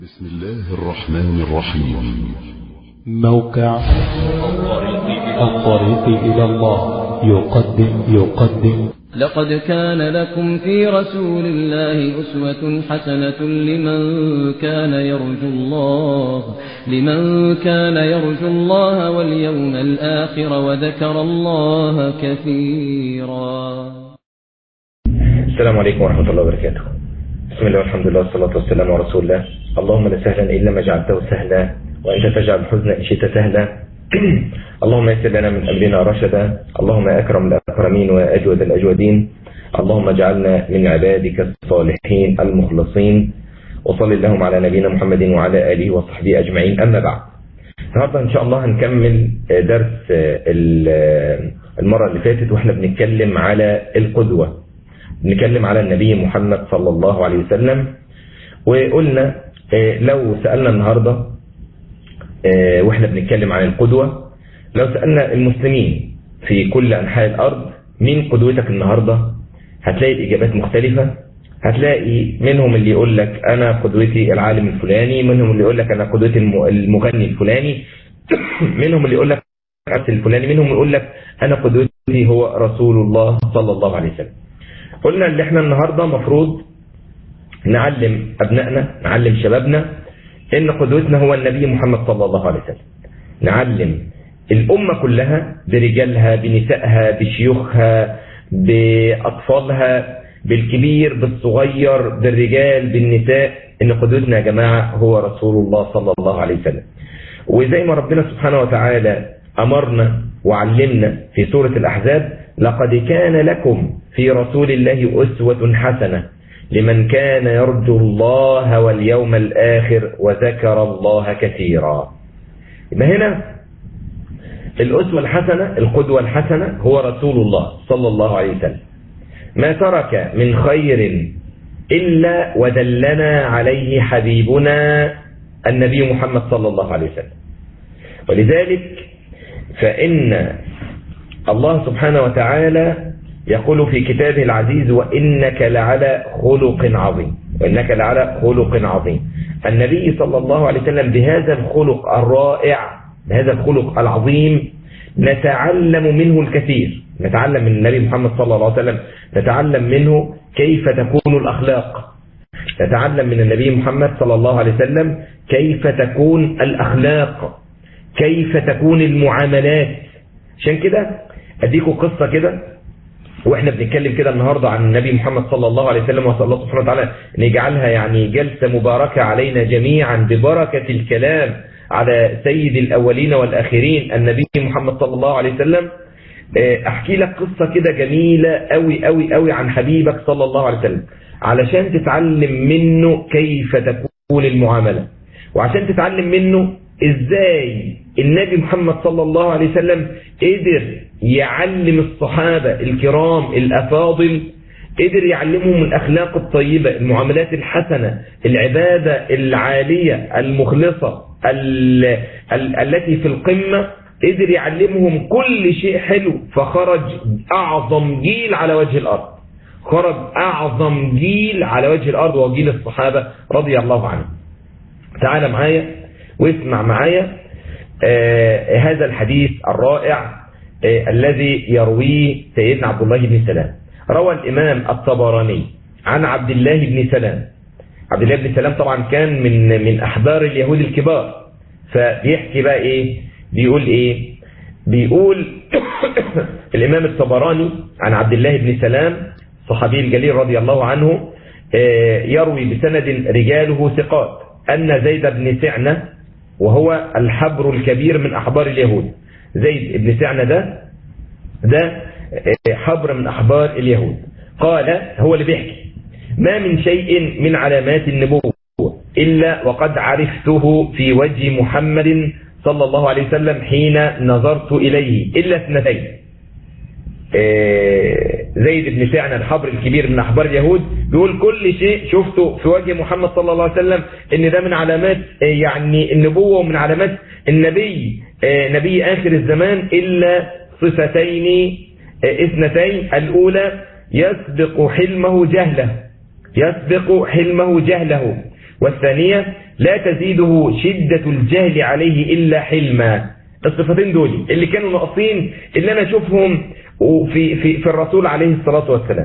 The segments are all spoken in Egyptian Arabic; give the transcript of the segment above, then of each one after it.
بسم الله الرحمن الرحيم موقع الطريق إلى الله يقدم يقدم لقد كان لكم في رسول الله أسوة حسنة لمن كان يرجو الله لمن كان يرجو الله واليوم الآخر وذكر الله كثيرا السلام عليكم ورحمة الله وبركاته بسم الله والحمد لله والصلاة والسلام على رسول الله اللهم لا سهلا إلا ما جعلته سهلا وأنت تجعل الحزن إن شئت سهلا اللهم يسر لنا من أمرنا رشدا اللهم يا أكرم الأكرمين وأجود الأجودين اللهم اجعلنا من عبادك الصالحين المخلصين وصل اللهم على نبينا محمد وعلى آله وصحبه أجمعين أما بعد النهارده إن شاء الله هنكمل درس المرة اللي فاتت وإحنا بنتكلم على القدوة بنتكلم على النبي محمد صلى الله عليه وسلم وقلنا لو سألنا النهاردة واحنا بنتكلم عن القدوة لو سألنا المسلمين في كل أنحاء الأرض مين قدوتك النهاردة هتلاقي الإجابات مختلفة هتلاقي منهم اللي يقول لك أنا قدوتي العالم الفلاني منهم اللي يقول لك أنا قدوتي المغني الفلاني منهم اللي يقول لك الفلاني منهم يقول لك أنا قدوتي هو رسول الله صلى الله عليه وسلم قلنا اللي احنا النهاردة مفروض نعلم أبنائنا نعلم شبابنا إن قدوتنا هو النبي محمد صلى الله عليه وسلم نعلم الأمة كلها برجالها بنسائها بشيوخها بأطفالها بالكبير بالصغير بالرجال بالنساء إن قدوتنا يا جماعة هو رسول الله صلى الله عليه وسلم وزي ما ربنا سبحانه وتعالى أمرنا وعلمنا في سورة الأحزاب لقد كان لكم في رسول الله أسوة حسنة لمن كان يرجو الله واليوم الآخر وذكر الله كثيرا يبقى هنا الأسوة الحسنة القدوة الحسنة هو رسول الله صلى الله عليه وسلم ما ترك من خير إلا ودلنا عليه حبيبنا النبي محمد صلى الله عليه وسلم ولذلك فإن الله سبحانه وتعالى يقول في كتابه العزيز وإنك لعلى خلق عظيم وإنك لعلى خلق عظيم النبي صلى الله عليه وسلم بهذا الخلق الرائع بهذا الخلق العظيم نتعلم منه الكثير نتعلم من النبي محمد صلى الله عليه وسلم نتعلم منه كيف تكون الأخلاق نتعلم من النبي محمد صلى الله عليه وسلم كيف تكون الأخلاق كيف تكون المعاملات عشان كده أديكم قصة كده واحنا بنتكلم كده النهاردة عن النبي محمد صلى الله عليه وسلم وصلى الله سبحانه وتعالى ان يجعلها يعني جلسة مباركة علينا جميعا ببركة الكلام على سيد الأولين والآخرين النبي محمد صلى الله عليه وسلم احكي لك قصة كده جميلة قوي قوي قوي عن حبيبك صلى الله عليه وسلم علشان تتعلم منه كيف تكون المعاملة وعشان تتعلم منه ازاي النبي محمد صلى الله عليه وسلم قدر يعلم الصحابة الكرام الأفاضل قدر يعلمهم الأخلاق الطيبة المعاملات الحسنة العبادة العالية المخلصة ال ال التي في القمة قدر يعلمهم كل شيء حلو فخرج أعظم جيل على وجه الأرض خرج أعظم جيل على وجه الأرض وجيل الصحابة رضي الله عنهم تعال معايا واسمع معايا آه هذا الحديث الرائع آه الذي يرويه سيدنا عبد الله بن سلام روى الإمام الطبراني عن عبد الله بن سلام عبد الله بن سلام طبعا كان من من أحبار اليهود الكبار فبيحكي بقى إيه بيقول إيه بيقول الإمام الطبراني عن عبد الله بن سلام صحابي الجليل رضي الله عنه آه يروي بسند رجاله ثقات أن زيد بن سعنة وهو الحبر الكبير من أحبار اليهود زيد بن سعنة ده ده حبر من أحبار اليهود قال هو اللي بيحكي ما من شيء من علامات النبوة إلا وقد عرفته في وجه محمد صلى الله عليه وسلم حين نظرت إليه إلا اثنتين زيد بن سعنة الحبر الكبير من أحبار اليهود بيقول كل شيء شفته في وجه محمد صلى الله عليه وسلم ان ده من علامات يعني النبوة ومن علامات النبي نبي آخر الزمان إلا صفتين اثنتين الأولى يسبق حلمه جهله يسبق حلمه جهله والثانية لا تزيده شدة الجهل عليه إلا حلما الصفتين دول اللي كانوا ناقصين اللي أنا أشوفهم في, في, في الرسول عليه الصلاة والسلام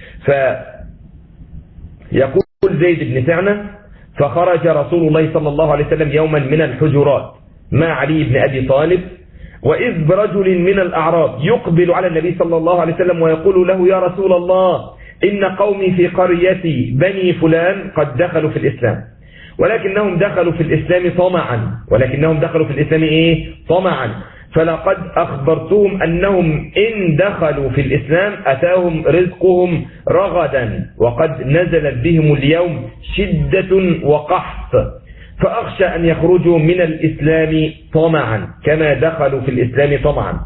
فيقول زيد بن سعنة فخرج رسول الله صلى الله عليه وسلم يوما من الحجرات مع علي بن أبي طالب وإذ برجل من الأعراب يقبل على النبي صلى الله عليه وسلم ويقول له يا رسول الله إن قومي في قريتي بني فلان قد دخلوا في الإسلام ولكنهم دخلوا في الإسلام طمعا ولكنهم دخلوا في الإسلام إيه طمعا فلقد أخبرتهم أنهم إن دخلوا في الإسلام أتاهم رزقهم رغدا وقد نزلت بهم اليوم شدة وقحط فأخشى أن يخرجوا من الإسلام طمعا كما دخلوا في الإسلام طمعا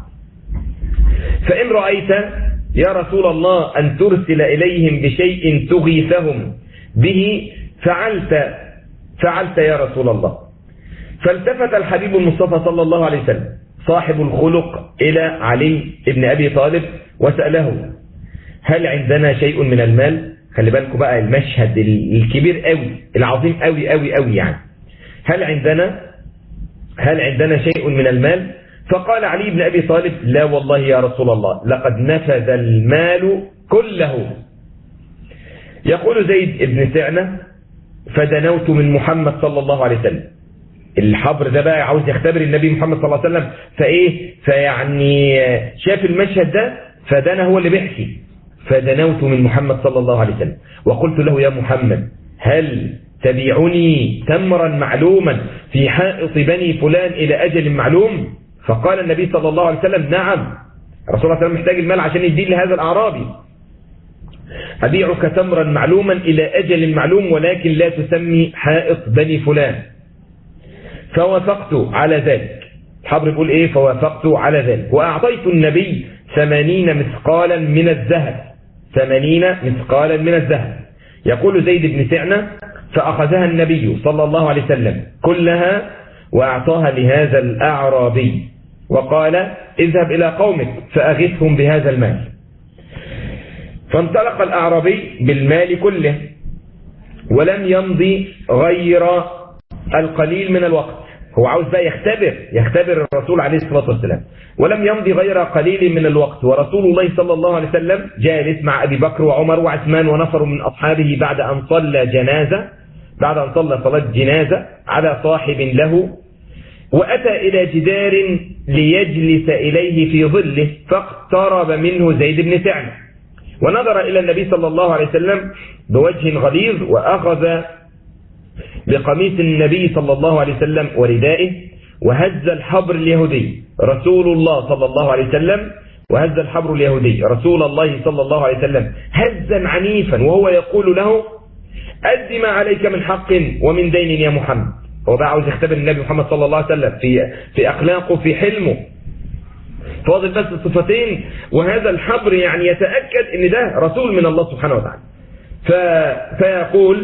فإن رأيت يا رسول الله أن ترسل إليهم بشيء تغيثهم به فعلت فعلت يا رسول الله فالتفت الحبيب المصطفى صلى الله عليه وسلم صاحب الخلق إلى علي بن أبي طالب وسأله هل عندنا شيء من المال خلي بالكم بقى المشهد الكبير قوي العظيم قوي قوي قوي يعني هل عندنا هل عندنا شيء من المال فقال علي بن أبي طالب لا والله يا رسول الله لقد نفذ المال كله يقول زيد بن سعنة فدنوت من محمد صلى الله عليه وسلم الحبر ده بقى عاوز يختبر النبي محمد صلى الله عليه وسلم فايه فيعني شاف المشهد ده فدنا هو اللي بيحكي فدنوت من محمد صلى الله عليه وسلم وقلت له يا محمد هل تبيعني تمرا معلوما في حائط بني فلان إلى أجل معلوم فقال النبي صلى الله عليه وسلم نعم الرسول صلى الله عليه وسلم محتاج المال عشان يدين لهذا الأعرابي أبيعك تمرا معلوما إلى أجل معلوم ولكن لا تسمي حائط بني فلان فوافقت على ذلك الحبر يقول إيه فوافقت على ذلك وأعطيت النبي ثمانين مثقالا من الذهب ثمانين مثقالا من الذهب يقول زيد بن سعنة فأخذها النبي صلى الله عليه وسلم كلها وأعطاها لهذا الأعرابي وقال اذهب إلى قومك فأغثهم بهذا المال فانطلق الأعرابي بالمال كله ولم يمضي غير القليل من الوقت هو عاوز بقى يختبر يختبر الرسول عليه الصلاة والسلام ولم يمضي غير قليل من الوقت ورسول الله صلى الله عليه وسلم جالس مع أبي بكر وعمر وعثمان ونفر من أصحابه بعد أن صلى جنازة بعد أن صلى صلاة جنازة على صاحب له وأتى إلى جدار ليجلس إليه في ظله فاقترب منه زيد بن سعد ونظر إلى النبي صلى الله عليه وسلم بوجه غليظ وأخذ بقميص النبي صلى الله عليه وسلم وردائه وهز الحبر اليهودي رسول الله صلى الله عليه وسلم وهز الحبر اليهودي رسول الله صلى الله عليه وسلم هزا عنيفا وهو يقول له أد ما عليك من حق ومن دين يا محمد هو بقى عاوز يختبر النبي محمد صلى الله عليه وسلم في في أخلاقه في حلمه فاضل بس الصفتين وهذا الحبر يعني يتأكد ان ده رسول من الله سبحانه وتعالى ف... فيقول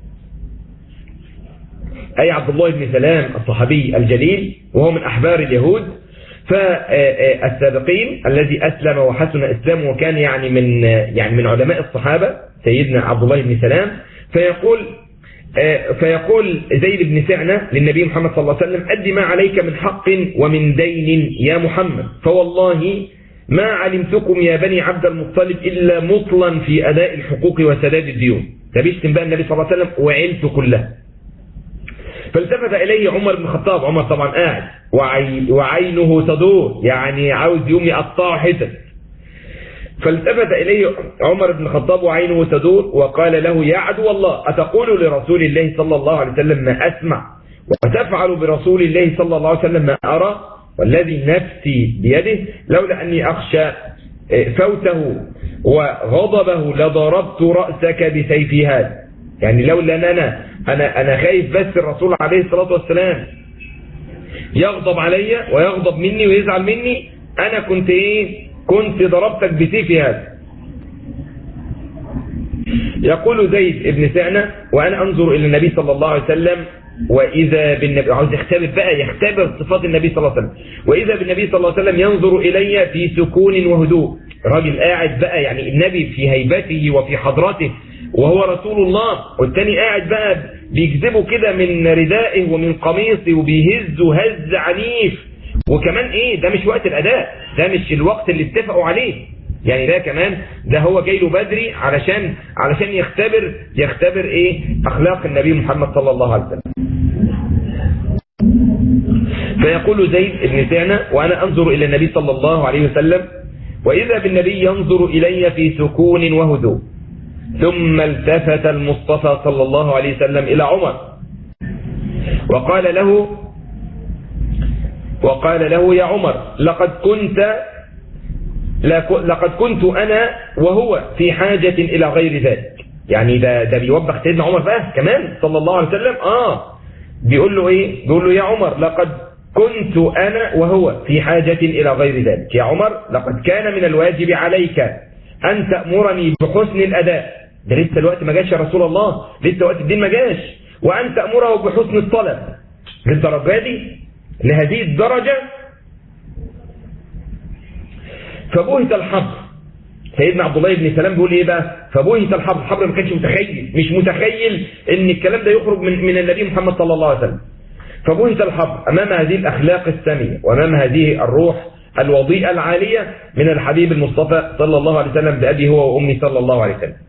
أي عبد الله بن سلام الصحابي الجليل وهو من أحبار اليهود فالسابقين الذي أسلم وحسن إسلامه وكان يعني من يعني من علماء الصحابة سيدنا عبد الله بن سلام فيقول فيقول زيد بن سعنة للنبي محمد صلى الله عليه وسلم أد ما عليك من حق ومن دين يا محمد فوالله ما علمتكم يا بني عبد المطلب إلا مطلا في أداء الحقوق وسداد الديون فبيشتم بقى النبي صلى الله عليه وسلم وعيلته كلها فالتفت إليه عمر بن الخطاب عمر طبعا قاعد وعي وعينه تدور يعني عاوز يوم يقطعه حتت فالتفت إليه عمر بن الخطاب وعينه تدور وقال له يا عدو الله أتقول لرسول الله صلى الله عليه وسلم ما أسمع وتفعل برسول الله صلى الله عليه وسلم ما أرى والذي نفسي بيده لولا أني أخشى فوته وغضبه لضربت رأسك بسيف هذا يعني لولا أن أنا أنا, أنا خايف بس الرسول عليه الصلاة والسلام يغضب علي ويغضب مني ويزعل مني أنا كنت إيه كنت ضربتك بسيفي هذا يقول زيد ابن سعنة وأنا أنظر إلى النبي صلى الله عليه وسلم وإذا بالنبي عاوز يختبر بقى يختبر صفات النبي صلى الله عليه وسلم وإذا بالنبي صلى الله عليه وسلم ينظر إلي في سكون وهدوء راجل قاعد بقى يعني النبي في هيبته وفي حضرته وهو رسول الله والتاني قاعد بقى بيجذبه كده من ردائه ومن قميصه وبيهزه هز عنيف وكمان ايه ده مش وقت الاداء ده مش الوقت اللي اتفقوا عليه يعني ده كمان ده هو جاي له بدري علشان علشان يختبر يختبر ايه اخلاق النبي محمد صلى الله عليه وسلم فيقول زيد بن سعنة وانا انظر الى النبي صلى الله عليه وسلم واذا بالنبي ينظر الي في سكون وهدوء ثم التفت المصطفى صلى الله عليه وسلم الى عمر وقال له وقال له يا عمر لقد كنت لقد كنت أنا وهو في حاجة إلى غير ذلك يعني ده ده بيوبخ سيدنا عمر بقى كمان صلى الله عليه وسلم آه بيقول له إيه بيقول له يا عمر لقد كنت أنا وهو في حاجة إلى غير ذلك يا عمر لقد كان من الواجب عليك أن تأمرني بحسن الأداء ده لسه الوقت ما جاش يا رسول الله لسه وقت الدين ما جاش وأن تأمره بحسن الطلب للدرجة دي لهذه الدرجة فبهت الحبر سيدنا عبد الله بن سلام بيقول ايه بقى فبهت الحبر الحبر ما كانش متخيل مش متخيل ان الكلام ده يخرج من من النبي محمد صلى الله عليه وسلم فبهت الحبر امام هذه الاخلاق الساميه وامام هذه الروح الوضيئه العاليه من الحبيب المصطفى صلى الله عليه وسلم بابي هو وامي صلى الله عليه وسلم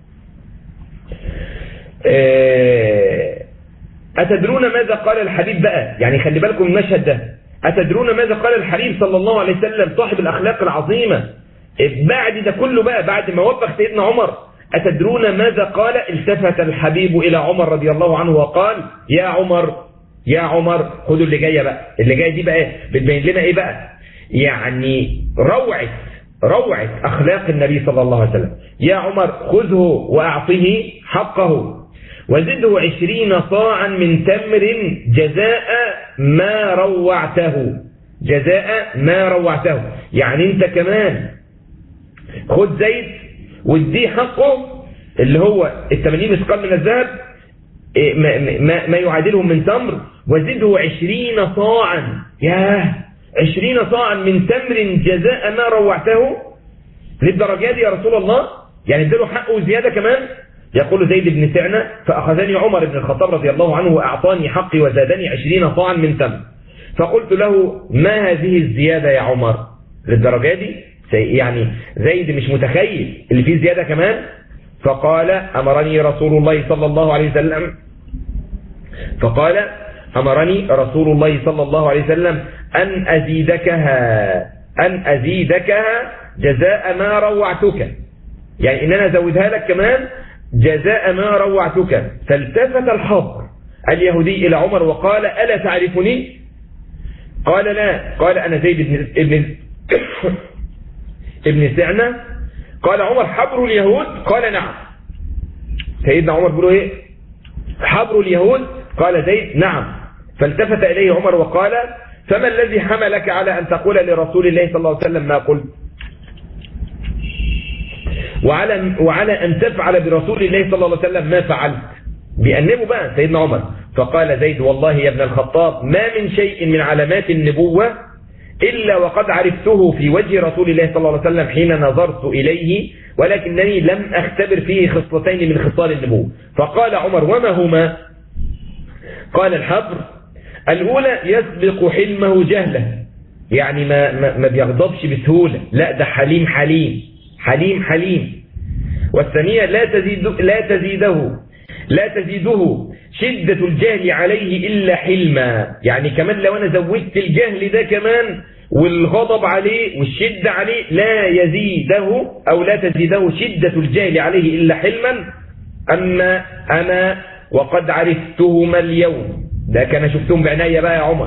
أتدرون ماذا قال الحبيب بقى يعني خلي بالكم المشهد ده أتدرون ماذا قال الحبيب صلى الله عليه وسلم صاحب الأخلاق العظيمة بعد ده كله بقى بعد ما وبخ سيدنا عمر أتدرون ماذا قال التفت الحبيب إلى عمر رضي الله عنه وقال يا عمر يا عمر خدوا اللي جاية بقى اللي جاية دي بقى ايه بتبين لنا ايه بقى يعني روعة روعة أخلاق النبي صلى الله عليه وسلم يا عمر خذه وأعطه حقه وزده عشرين صاعا من تمر جزاء ما روعته جزاء ما روعته يعني انت كمان خد زيت واديه حقه اللي هو الثمانين مثقال من الذهب ما, ما, ما يعادله من تمر وزده عشرين صاعا ياه عشرين صاعا من تمر جزاء ما روعته للدرجات دي يا رسول الله يعني اديله حقه زيادة كمان يقول زيد بن سعنة فأخذني عمر بن الخطاب رضي الله عنه وأعطاني حقي وزادني عشرين صاعا من تمر فقلت له ما هذه الزيادة يا عمر للدرجة دي يعني زيد مش متخيل اللي فيه زيادة كمان فقال أمرني رسول الله صلى الله عليه وسلم فقال أمرني رسول الله صلى الله عليه وسلم أن أزيدكها أن أزيدكها جزاء ما روعتك يعني إن أنا أزودها لك كمان جزاء ما روعتك فالتفت الحبر اليهودي إلى عمر وقال ألا تعرفني قال لا قال أنا زيد بن ابن ابن سعنة قال عمر حبر اليهود قال نعم سيدنا عمر بيقول ايه حبر اليهود قال زيد نعم فالتفت إليه عمر وقال فما الذي حملك على أن تقول لرسول الله صلى الله عليه وسلم ما قلت وعلى, وعلى أن تفعل برسول الله صلى الله عليه وسلم ما فعلت بأنبه بقى سيدنا عمر فقال زيد والله يا ابن الخطاب ما من شيء من علامات النبوة إلا وقد عرفته في وجه رسول الله صلى الله عليه وسلم حين نظرت إليه ولكنني لم أختبر فيه خصلتين من خصال النبوة فقال عمر وما هما قال الحبر الأولى يسبق حلمه جهله يعني ما, ما, ما بيغضبش بسهولة لا ده حليم حليم حليم حليم والثانية لا تزيد لا تزيده لا تزيده شدة الجهل عليه إلا حلما يعني كمان لو أنا زودت الجهل ده كمان والغضب عليه والشدة عليه لا يزيده أو لا تزيده شدة الجهل عليه إلا حلما أما أنا وقد عرفتهما اليوم ده كان شفتهم بعناية بقى يا عمر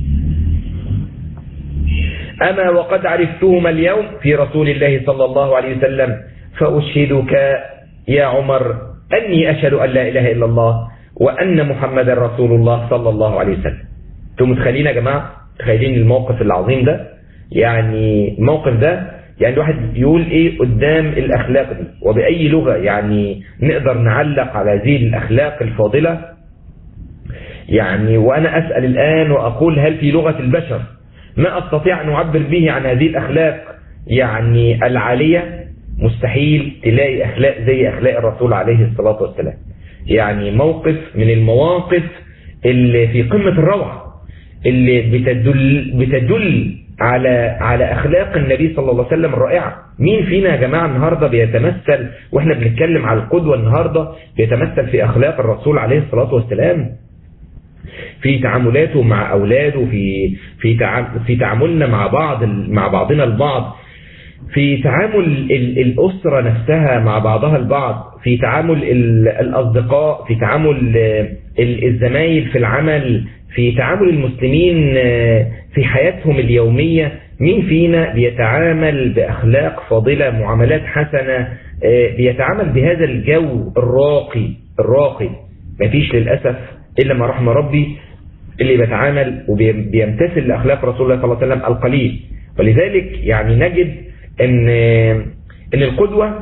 أما وقد عرفتهما اليوم في رسول الله صلى الله عليه وسلم فأشهدك يا عمر أني أشهد أن لا إله إلا الله وأن محمد رسول الله صلى الله عليه وسلم انتم متخيلين يا جماعة متخيلين الموقف العظيم ده يعني الموقف ده يعني الواحد يقول ايه قدام الاخلاق دي وبأي لغة يعني نقدر نعلق على هذه الاخلاق الفاضلة يعني وانا اسأل الان واقول هل في لغة البشر ما استطيع ان اعبر به عن هذه الاخلاق يعني العالية مستحيل تلاقي أخلاق زي أخلاق الرسول عليه الصلاة والسلام يعني موقف من المواقف اللي في قمة الروعة اللي بتدل, بتدل على على أخلاق النبي صلى الله عليه وسلم الرائعة مين فينا يا جماعة النهاردة بيتمثل وإحنا بنتكلم على القدوة النهاردة بيتمثل في أخلاق الرسول عليه الصلاة والسلام في تعاملاته مع أولاده في في في تعاملنا مع بعض مع بعضنا البعض في تعامل الأسرة نفسها مع بعضها البعض في تعامل الأصدقاء في تعامل الزمايل في العمل في تعامل المسلمين في حياتهم اليومية مين فينا بيتعامل بأخلاق فاضلة معاملات حسنة بيتعامل بهذا الجو الراقي الراقي مفيش للأسف إلا ما رحم ربي اللي بيتعامل وبيمتثل لأخلاق رسول الله صلى الله عليه وسلم القليل ولذلك يعني نجد ان ان القدوة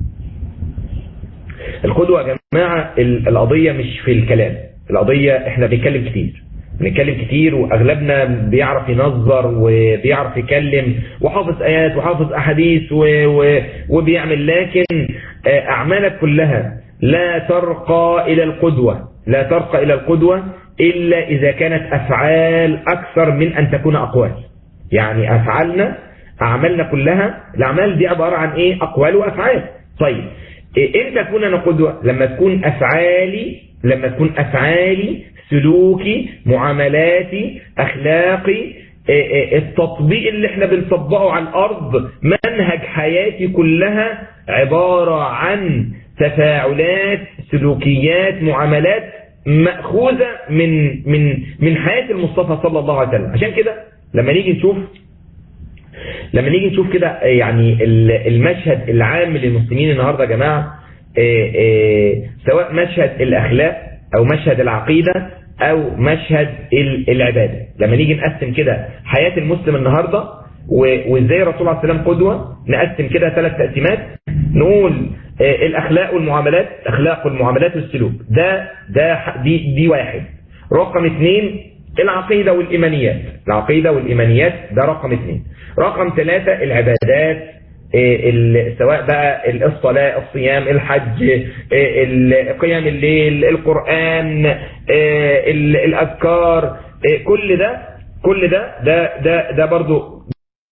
القدوة يا جماعة القضية مش في الكلام القضية احنا بنتكلم كتير بنتكلم كتير واغلبنا بيعرف ينظر وبيعرف يكلم وحافظ ايات وحافظ احاديث و و وبيعمل لكن اعمالك كلها لا ترقى الى القدوة لا ترقى الى القدوة الا اذا كانت افعال اكثر من ان تكون اقوال يعني افعالنا أعمالنا كلها الأعمال دي عبارة عن إيه أقوال وأفعال طيب إيه إمتى تكون أنا قدوة لما تكون أفعالي لما تكون أفعالي سلوكي معاملاتي أخلاقي إيه إيه التطبيق اللي احنا بنطبقه على الأرض منهج حياتي كلها عبارة عن تفاعلات سلوكيات معاملات مأخوذة من من من حياة المصطفى صلى الله عليه وسلم عشان كده لما نيجي نشوف لما نيجي نشوف كده يعني المشهد العام للمسلمين النهاردة يا جماعة سواء مشهد الأخلاق أو مشهد العقيدة أو مشهد العبادة لما نيجي نقسم كده حياة المسلم النهاردة وازاي الرسول عليه السلام قدوة نقسم كده ثلاث تقسيمات نقول الأخلاق والمعاملات أخلاق والمعاملات والسلوك ده ده دي دي واحد رقم اثنين العقيدة والإيمانيات العقيدة والإيمانيات ده رقم اثنين رقم ثلاثة العبادات سواء بقى الصلاة الصيام الحج قيام الليل القرآن الأذكار كل ده كل ده ده ده ده برضو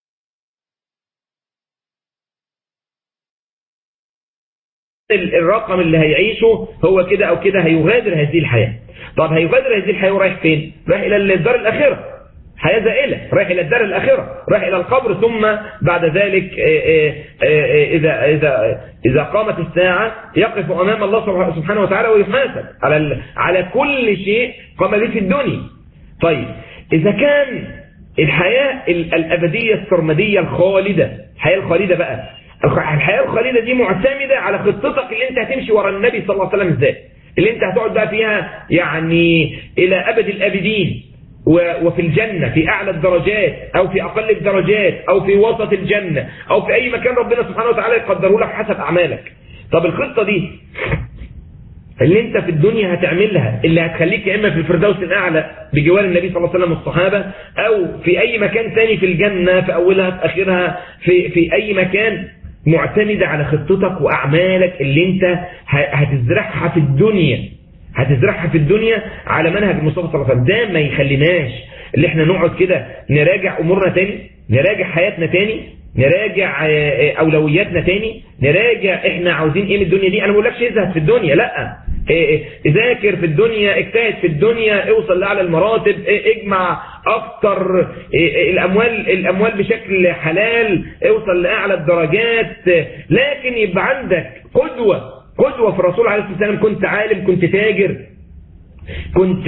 الرقم اللي هيعيشه هو كده او كده هيغادر هذه الحياة طب هيغادر هذه الحياة ورايح فين رايح الى الدار الاخره حياة زائلة رايح إلى الدار الأخرة رايح إلى القبر ثم بعد ذلك إذا, إذا, إذا قامت الساعة يقف أمام الله سبحانه وتعالى ويحاسب على على كل شيء قام به في الدنيا طيب إذا كان الحياة الأبدية السرمدية الخالدة الحياة الخالدة بقى الحياة الخالدة دي معتمدة على خطتك اللي انت هتمشي ورا النبي صلى الله عليه وسلم ازاي اللي انت هتقعد بقى فيها يعني إلى أبد الأبدين وفي الجنة في أعلى الدرجات أو في أقل الدرجات أو في وسط الجنة أو في أي مكان ربنا سبحانه وتعالى يقدره لك حسب أعمالك طب الخطة دي اللي انت في الدنيا هتعملها اللي هتخليك يا إما في الفردوس الأعلى بجوار النبي صلى الله عليه وسلم والصحابة أو في أي مكان تاني في الجنة في أولها في آخرها في, في أي مكان معتمدة على خطتك وأعمالك اللي انت هتزرعها في الدنيا هتزرعها في الدنيا على منهج المصطفى صلى الله عليه وسلم ده ما يخليناش اللي احنا نقعد كده نراجع امورنا تاني نراجع حياتنا تاني نراجع اولوياتنا تاني نراجع احنا عاوزين ايه من الدنيا دي انا ما بقولكش ازهد في الدنيا لا ذاكر في الدنيا اجتهد في الدنيا اوصل لاعلى المراتب اجمع اكتر الاموال الاموال بشكل حلال اوصل لاعلى الدرجات لكن يبقى عندك قدوه قدوة في الرسول عليه الصلاة والسلام كنت عالم كنت تاجر كنت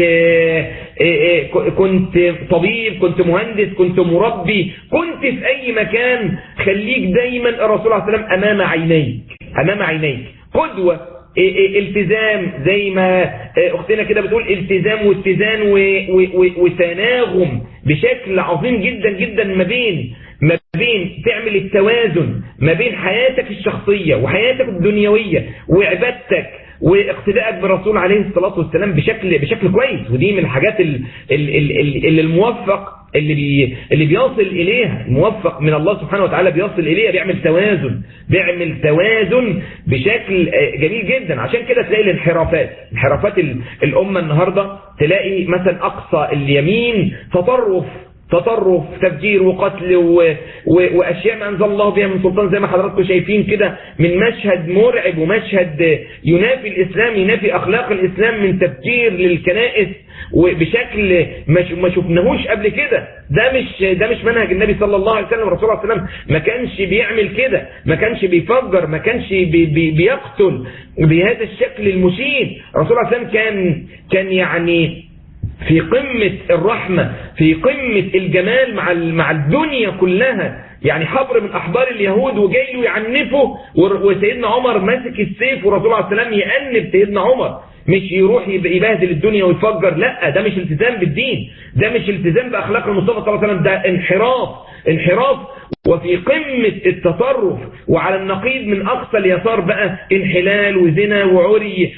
كنت طبيب كنت مهندس كنت مربي كنت في أي مكان خليك دايما الرسول عليه الصلاة والسلام أمام عينيك أمام عينيك قدوة التزام زي ما اختنا كده بتقول التزام واتزان وتناغم بشكل عظيم جدا جدا ما بين ما بين تعمل التوازن ما بين حياتك الشخصية وحياتك الدنيوية وعبادتك واقتدائك بالرسول عليه الصلاة والسلام بشكل بشكل كويس ودي من الحاجات اللي الموفق اللي بي اللي بيصل اليها الموفق من الله سبحانه وتعالى بيصل اليها بيعمل توازن بيعمل توازن بشكل جميل جدا عشان كده تلاقي الانحرافات انحرافات الامه النهارده تلاقي مثلا اقصى اليمين تطرف تطرف تفجير وقتل و... و... واشياء ما انزل الله بها من سلطان زي ما حضراتكم شايفين كده من مشهد مرعب ومشهد ينافي الاسلام ينافي اخلاق الاسلام من تفجير للكنائس وبشكل ما شفناهوش قبل كده ده مش ده مش منهج النبي صلى الله عليه وسلم الرسول صلى الله عليه وسلم ما كانش بيعمل كده ما كانش بيفجر ما كانش بي بي بيقتل بهذا الشكل المشين الرسول صلى الله عليه وسلم كان كان يعني في قمة الرحمة في قمة الجمال مع مع الدنيا كلها يعني حبر من أحبار اليهود وجاي له يعنفه وسيدنا عمر ماسك السيف والرسول عليه السلام يأنب سيدنا عمر مش يروح يبهدل الدنيا ويفجر لا ده مش التزام بالدين ده مش التزام بأخلاق المصطفى صلى الله عليه وسلم ده انحراف انحراف وفي قمة التطرف وعلى النقيض من أقصى اليسار بقى انحلال وزنا وعري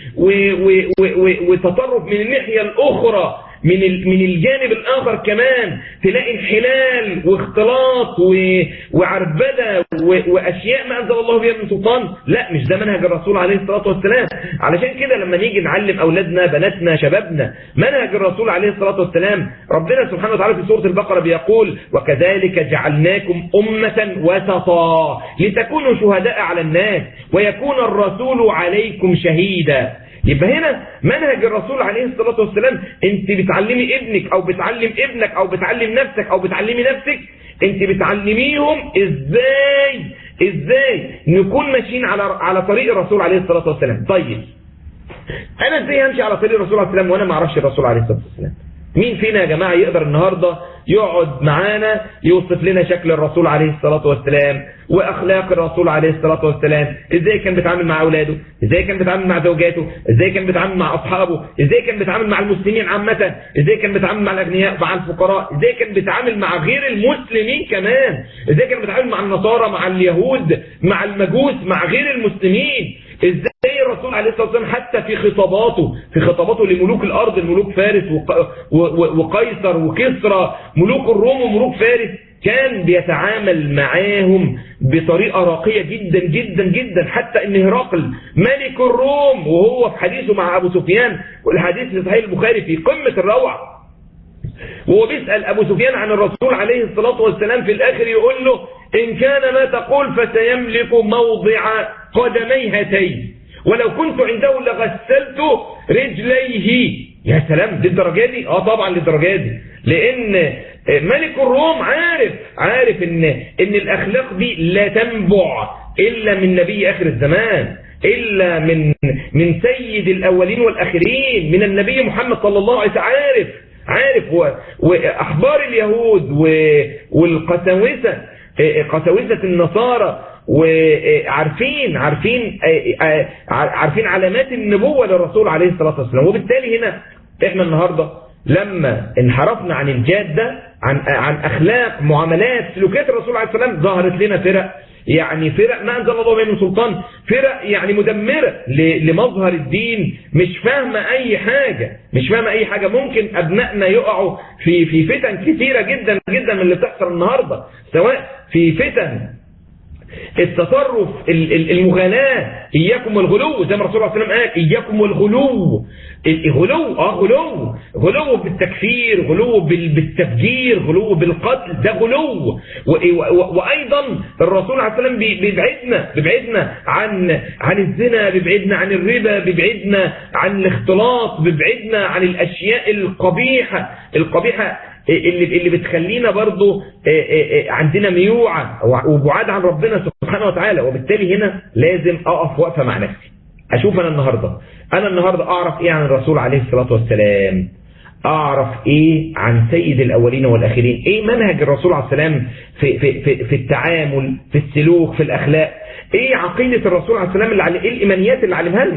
وتطرف من الناحية الأخرى من من الجانب الآخر كمان تلاقي انحلال واختلاط وعربدة وأشياء ما أنزل الله بها من سلطان لا مش ده منهج الرسول عليه الصلاة والسلام علشان كده لما نيجي نعلم أولادنا بناتنا شبابنا منهج الرسول عليه الصلاة والسلام ربنا سبحانه وتعالى في سورة البقرة بيقول وكذلك جعلناكم أمة وسطا لتكونوا شهداء على الناس ويكون الرسول عليكم شهيدا يبقى هنا منهج الرسول عليه الصلاة والسلام انت بتعلمي ابنك او بتعلم ابنك او بتعلم نفسك او بتعلمي نفسك انت بتعلميهم ازاي ازاي نكون ماشيين على على طريق الرسول عليه الصلاة والسلام طيب انا ازاي همشي على طريق الرسول عليه الصلاة والسلام وانا ما اعرفش الرسول عليه الصلاة والسلام مين فينا يا جماعة يقدر النهاردة يقعد معانا يوصف لنا شكل الرسول عليه الصلاة والسلام واخلاق الرسول عليه الصلاة والسلام ازاي كان بيتعامل مع اولاده ازاي كان بيتعامل مع زوجاته ازاي كان بيتعامل مع اصحابه ازاي كان بيتعامل مع المسلمين عامة ازاي كان بيتعامل مع الاغنياء مع الفقراء ازاي كان بيتعامل مع غير المسلمين كمان ازاي كان بيتعامل مع النصارى مع اليهود مع المجوس مع غير المسلمين ازاي الرسول عليه الصلاة والسلام حتى في خطاباته في خطاباته لملوك الارض الملوك فارس وقيصر وكسرى ملوك الروم وملوك فارس كان بيتعامل معاهم بطريقة راقية جدا جدا جدا حتى ان هرقل ملك الروم وهو في حديثه مع ابو سفيان والحديث في صحيح البخاري في قمة الروعة وهو بيسأل ابو سفيان عن الرسول عليه الصلاة والسلام في الاخر يقول له ان كان ما تقول فسيملك موضع قدمي هاتين ولو كنت عنده لغسلت رجليه يا سلام دي الدرجة دي اه طبعا للدرجة دي لان ملك الروم عارف عارف ان ان الاخلاق دي لا تنبع الا من نبي اخر الزمان الا من من سيد الاولين والاخرين من النبي محمد صلى الله عليه وسلم عارف عارف واحبار اليهود والقساوسه قساوسه النصارى وعارفين عارفين عارفين علامات النبوة للرسول عليه الصلاة والسلام وبالتالي هنا احنا النهاردة لما انحرفنا عن الجادة عن عن اخلاق معاملات سلوكيات الرسول عليه الصلاة والسلام ظهرت لنا فرق يعني فرق ما انزل الله بها من سلطان فرق يعني مدمرة لمظهر الدين مش فاهمة اي حاجة مش فاهمة اي حاجة ممكن ابنائنا يقعوا في في فتن كثيرة جدا جدا من اللي بتحصل النهاردة سواء في فتن التصرف المغالاة إياكم والغلو زي ما الرسول صلى الله عليه وسلم قال إياكم والغلو الغلو اه غلو غلو بالتكفير غلو بالتفجير غلو بالقتل ده غلو وأيضا الرسول عليه السلام بيبعدنا بيبعدنا عن عن الزنا بيبعدنا عن الربا بيبعدنا عن الاختلاط بيبعدنا عن الأشياء القبيحة القبيحة اللي اللي بتخلينا برضو عندنا ميوعة وبعاد عن ربنا سبحانه وتعالى وبالتالي هنا لازم أقف وقفة مع نفسي أشوف أنا النهاردة أنا النهاردة أعرف إيه عن الرسول عليه الصلاة والسلام أعرف إيه عن سيد الأولين والآخرين إيه منهج الرسول عليه السلام في, في, في, في التعامل في السلوك في الأخلاق إيه عقيدة الرسول عليه السلام اللي علي إيه الإيمانيات اللي علمها لنا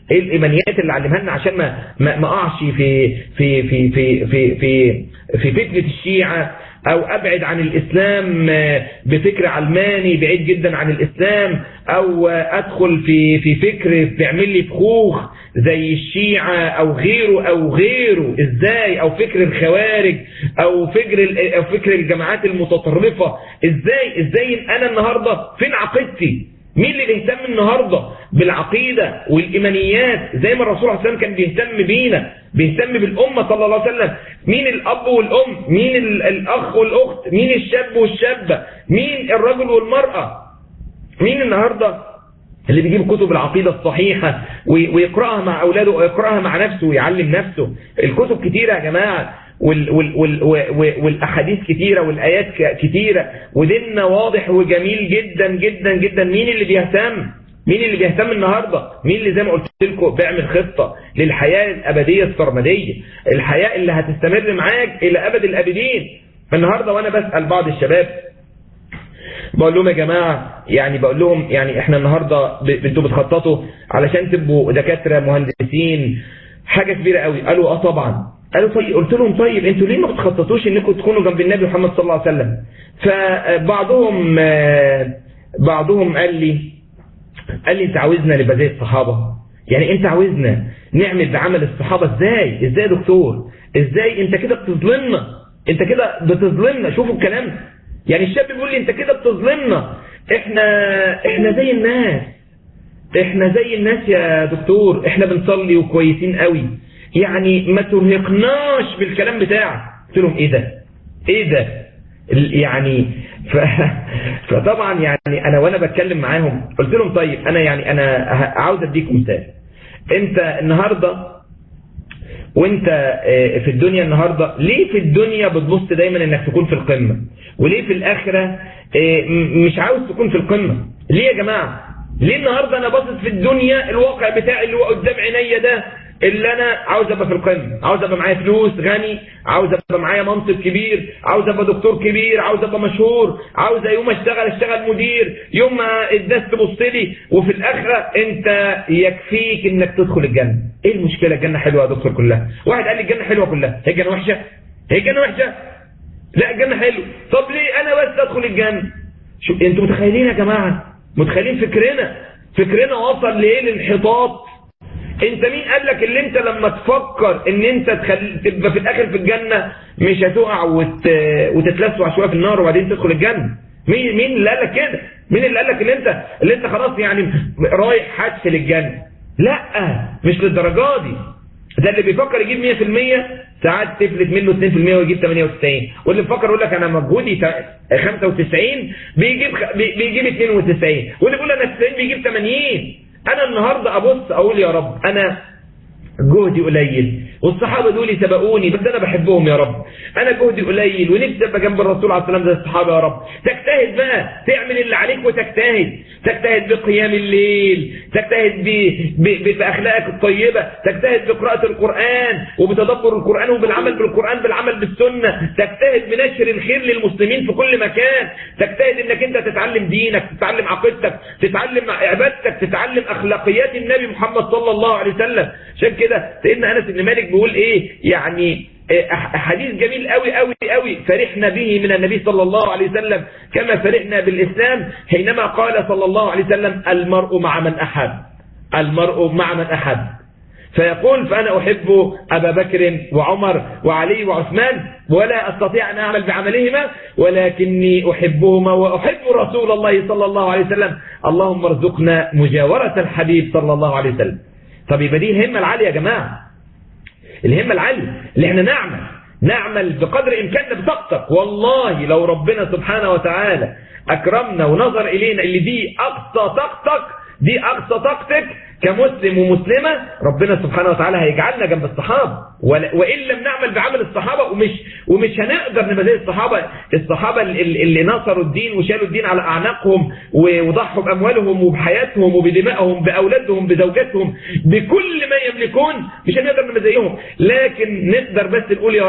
ايه الايمانيات اللي علمها لنا عشان ما ما ما اقعش في في في في في في في فتنه الشيعه او ابعد عن الاسلام بفكر علماني بعيد جدا عن الاسلام او ادخل في في فكر بيعمل لي فخوخ زي الشيعة او غيره او غيره ازاي او فكر الخوارج او فكر او فكر الجماعات المتطرفة ازاي ازاي انا النهاردة فين عقيدتي مين اللي بيهتم النهاردة بالعقيدة والإيمانيات زي ما الرسول عليه السلام كان بيهتم بينا بيهتم بالأمة صلى الله عليه وسلم مين الأب والأم مين الأخ والأخت مين الشاب والشابة مين الرجل والمرأة مين النهاردة اللي بيجيب كتب العقيدة الصحيحة ويقرأها مع أولاده ويقرأها مع نفسه ويعلم نفسه الكتب كتيرة يا جماعة وال وال وال والأحاديث كتيرة والآيات كتيرة وديننا واضح وجميل جدا جدا جدا مين اللي بيهتم مين اللي بيهتم النهاردة مين اللي زي ما قلت لكم بيعمل خطة للحياة الأبدية السرمدية الحياة اللي هتستمر معاك إلى أبد الأبدين النهاردة وأنا بسأل بعض الشباب بقول لهم يا جماعة يعني بقول لهم يعني احنا النهاردة انتوا بتخططوا علشان تبقوا دكاترة مهندسين حاجة كبيرة قوي قالوا اه طبعا قالوا طيب قلت لهم طيب انتوا ليه ما بتخططوش انكم تكونوا جنب النبي محمد صلى الله عليه وسلم فبعضهم بعضهم قال لي قال لي انت عاوزنا نبقى زي الصحابة يعني انت عاوزنا نعمل بعمل الصحابة ازاي ازاي يا دكتور ازاي انت كده بتظلمنا انت كده بتظلمنا شوفوا الكلام يعني الشاب بيقول لي انت كده بتظلمنا احنا احنا زي الناس احنا زي الناس يا دكتور احنا بنصلي وكويسين قوي يعني ما ترهقناش بالكلام بتاعك قلت لهم ايه ده ايه ده يعني ف... فطبعا يعني انا وانا بتكلم معاهم قلت لهم طيب انا يعني انا عاوز اديكم مثال انت النهارده وانت في الدنيا النهاردة ليه في الدنيا بتبص دايما انك تكون في القمة وليه في الاخرة مش عاوز تكون في القمة ليه يا جماعة ليه النهاردة انا باصص في الدنيا الواقع بتاعي اللي هو قدام عينيا ده اللي انا عاوز ابقى في القمه عاوز ابقى معايا فلوس غني عاوز ابقى معايا منصب كبير عاوز ابقى دكتور كبير عاوز ابقى مشهور عاوز يوم اشتغل اشتغل مدير يوم ما الناس تبص لي وفي الاخره انت يكفيك انك تدخل الجنه ايه المشكله الجنه حلوه يا دكتور كلها واحد قال لي الجنه حلوه كلها هي الجنه وحشه هي الجنه وحشه لا الجنه حلوه طب ليه انا بس ادخل الجنه شو انتوا متخيلين يا جماعه متخيلين فكرنا فكرنا وصل لايه الانحطاط انت مين قال لك اللي انت لما تفكر ان انت تخل... تبقى في الاخر في الجنة مش هتقع وت... وتتلسع شوية في النار وبعدين تدخل الجنة مين مين اللي قال لك كده مين اللي قال لك اللي انت اللي انت خلاص يعني رايح حدس للجنة لا مش للدرجة دي ده اللي بيفكر يجيب 100% ساعات تفلت منه 2% ويجيب 98 واللي بيفكر يقول لك انا مجهودي 95 بيجيب بيجيب 92 واللي بيقول انا 90 بيجيب 80 انا النهاردة ابص اقول يا رب انا جهدي قليل والصحابة دول سبقوني بس انا بحبهم يا رب انا جهدي قليل ونفسي ابقى جنب الرسول عليه السلام زي الصحابة يا رب تجتهد بقى تعمل اللي عليك وتجتهد تجتهد بقيام الليل تجتهد ب... ب... باخلاقك الطيبة تجتهد بقراءة القرآن وبتدبر القرآن وبالعمل بالقرآن بالعمل بالسنة تجتهد بنشر الخير للمسلمين في كل مكان تجتهد انك انت تتعلم دينك تتعلم عقيدتك تتعلم عبادتك تتعلم اخلاقيات النبي محمد صلى الله عليه وسلم عشان كده سيدنا انس بن مالك بيقول ايه يعني حديث جميل قوي قوي قوي فرحنا به من النبي صلى الله عليه وسلم كما فرحنا بالإسلام حينما قال صلى الله عليه وسلم المرء مع من أحب المرء مع من أحب فيقول فأنا أحب أبا بكر وعمر وعلي وعثمان ولا أستطيع أن أعمل بعملهما ولكني أحبهما وأحب رسول الله صلى الله عليه وسلم اللهم ارزقنا مجاورة الحبيب صلى الله عليه وسلم طب يبقى دي الهمة العالية يا جماعة الهمة العالية اللي احنا نعمل نعمل بقدر إمكاننا بطاقتك والله لو ربنا سبحانه وتعالى أكرمنا ونظر إلينا اللي دي أقصى طاقتك دي أقصى طاقتك كمسلم ومسلمة ربنا سبحانه وتعالى هيجعلنا جنب الصحابة وإن لم نعمل بعمل الصحابة ومش ومش هنقدر نبقى زي الصحابة الصحابة اللي نصروا الدين وشالوا الدين على أعناقهم وضحوا بأموالهم وبحياتهم وبدمائهم بأولادهم بزوجاتهم بكل ما يملكون مش هنقدر نبقى زيهم لكن نقدر بس نقول يا رب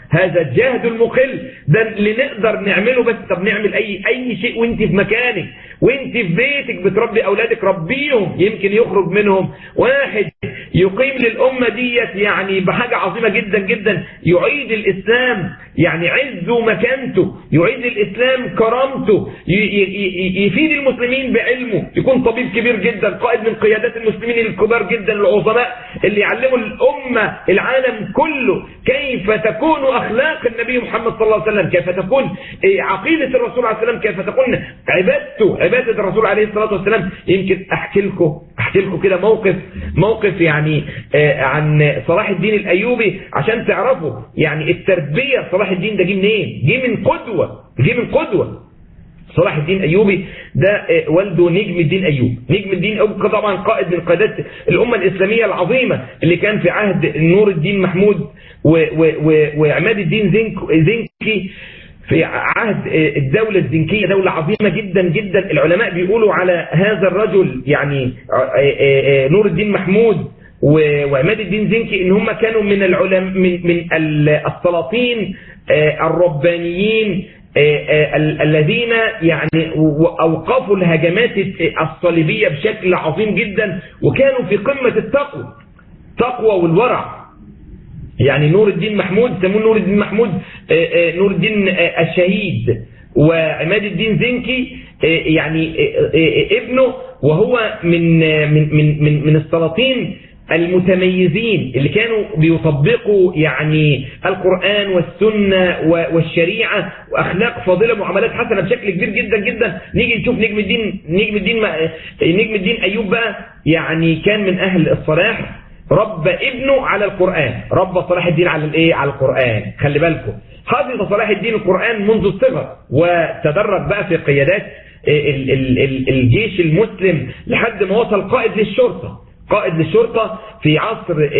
هذا الجهد المقل ده اللي نقدر نعمله بس طب نعمل اي اي شيء وانت في مكانك وانت في بيتك بتربي اولادك ربيهم يمكن يخرج منهم واحد يقيم للامه ديت يعني بحاجه عظيمه جدا جدا يعيد الاسلام يعني عزه مكانته يعيد الاسلام كرامته يفيد المسلمين بعلمه يكون طبيب كبير جدا قائد من قيادات المسلمين الكبار جدا العظماء اللي يعلموا الامه العالم كله كيف تكون اخلاق النبي محمد صلى الله عليه وسلم كيف تكون عقيده الرسول عليه السلام كيف تكون عبادته عباده الرسول عليه الصلاه والسلام يمكن احكي لكم احكي لكم كده موقف موقف يعني عن صلاح الدين الايوبي عشان تعرفوا يعني التربيه صلاح الدين ده جه منين جه من قدوه جه من قدوه صلاح الدين ايوبي ده والده نجم الدين ايوب نجم الدين ايوب طبعا قائد من قادات الامه الاسلاميه العظيمه اللي كان في عهد نور الدين محمود وعماد الدين زنكي في عهد الدولة الزنكية دولة عظيمة جدا جدا العلماء بيقولوا على هذا الرجل يعني نور الدين محمود وعماد الدين زنكي ان هم كانوا من العلماء من من السلاطين الربانيين الذين يعني اوقفوا الهجمات الصليبيه بشكل عظيم جدا وكانوا في قمه التقوى تقوى والورع يعني نور الدين محمود سموه نور الدين محمود نور الدين الشهيد وعماد الدين زنكي يعني ابنه وهو من من من من, من السلاطين المتميزين اللي كانوا بيطبقوا يعني القرآن والسنة والشريعة وأخلاق فاضلة معاملات حسنة بشكل كبير جدا جدا نيجي نشوف نجم الدين نجم الدين نجم الدين أيوب بقى يعني كان من أهل الصلاح رب ابنه على القرآن رب صلاح الدين على الايه على القرآن خلي بالكم حفظ صلاح الدين القرآن منذ الصغر وتدرب بقى في قيادات الجيش المسلم لحد ما وصل قائد للشرطة قائد للشرطة في عصر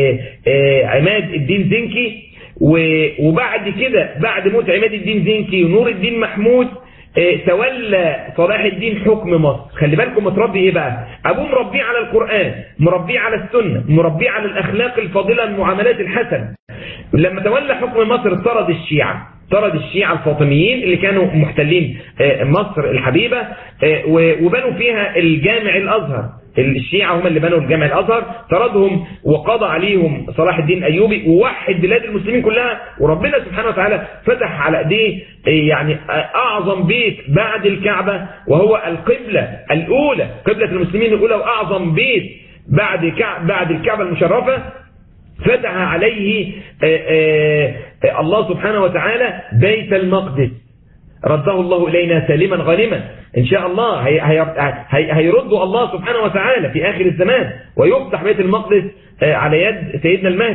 عماد الدين زنكي وبعد كده بعد موت عماد الدين زنكي ونور الدين محمود تولى صلاح الدين حكم مصر خلي بالكم متربي ايه بقى ابوه مربيه على القرآن مربيه على السنة مربيه على الاخلاق الفاضلة المعاملات الحسنة لما تولى حكم مصر طرد الشيعة طرد الشيعة الفاطميين اللي كانوا محتلين مصر الحبيبة وبنوا فيها الجامع الازهر الشيعة هم اللي بنوا الجامع الازهر طردهم وقضى عليهم صلاح الدين ايوبي ووحد بلاد المسلمين كلها وربنا سبحانه وتعالى فتح على ايديه يعني اعظم بيت بعد الكعبة وهو القبلة الاولى قبلة المسلمين الاولى واعظم بيت بعد كعب بعد الكعبة المشرفة فتح عليه آآ آآ الله سبحانه وتعالى بيت المقدس رده الله إلينا سالما غانما إن شاء الله هي هي هي هيرد الله سبحانه وتعالى في آخر الزمان ويفتح بيت المقدس على يد سيدنا المهدي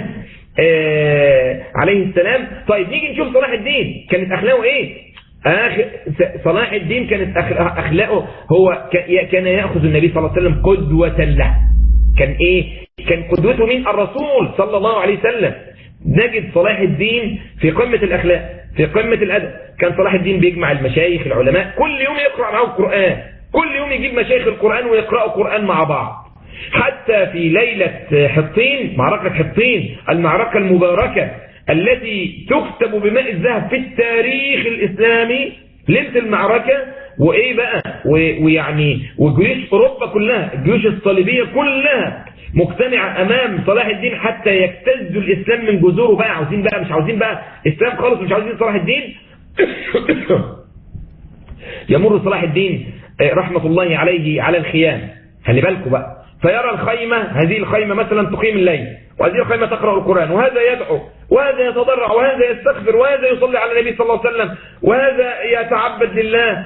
عليه السلام طيب نيجي نشوف صلاح الدين كانت أخلاقه إيه آخر صلاح الدين كانت أخلاقه هو كان يأخذ النبي صلى الله عليه وسلم قدوة له كان إيه كان قدوته مين الرسول صلى الله عليه وسلم نجد صلاح الدين في قمة الأخلاق في قمة الأدب كان صلاح الدين بيجمع المشايخ العلماء كل يوم يقرأ معهم القرآن كل يوم يجيب مشايخ القرآن ويقرأوا قرآن مع بعض حتى في ليلة حطين معركة حطين المعركة المباركة التي تكتب بماء الذهب في التاريخ الإسلامي ليلة المعركة وإيه بقى ويعني وجيوش أوروبا كلها الجيوش الصليبية كلها مجتمعة أمام صلاح الدين حتى يجتز الإسلام من جذوره بقى عاوزين بقى مش عاوزين بقى إسلام خالص مش عاوزين صلاح الدين يمر صلاح الدين رحمة الله عليه على الخيام خلي بالكم بقى فيرى الخيمة هذه الخيمة مثلا تقيم الليل وهذه الخيمة تقرأ القرآن وهذا يدعو وهذا يتضرع وهذا يستغفر وهذا يصلي على النبي صلى الله عليه وسلم وهذا يتعبد لله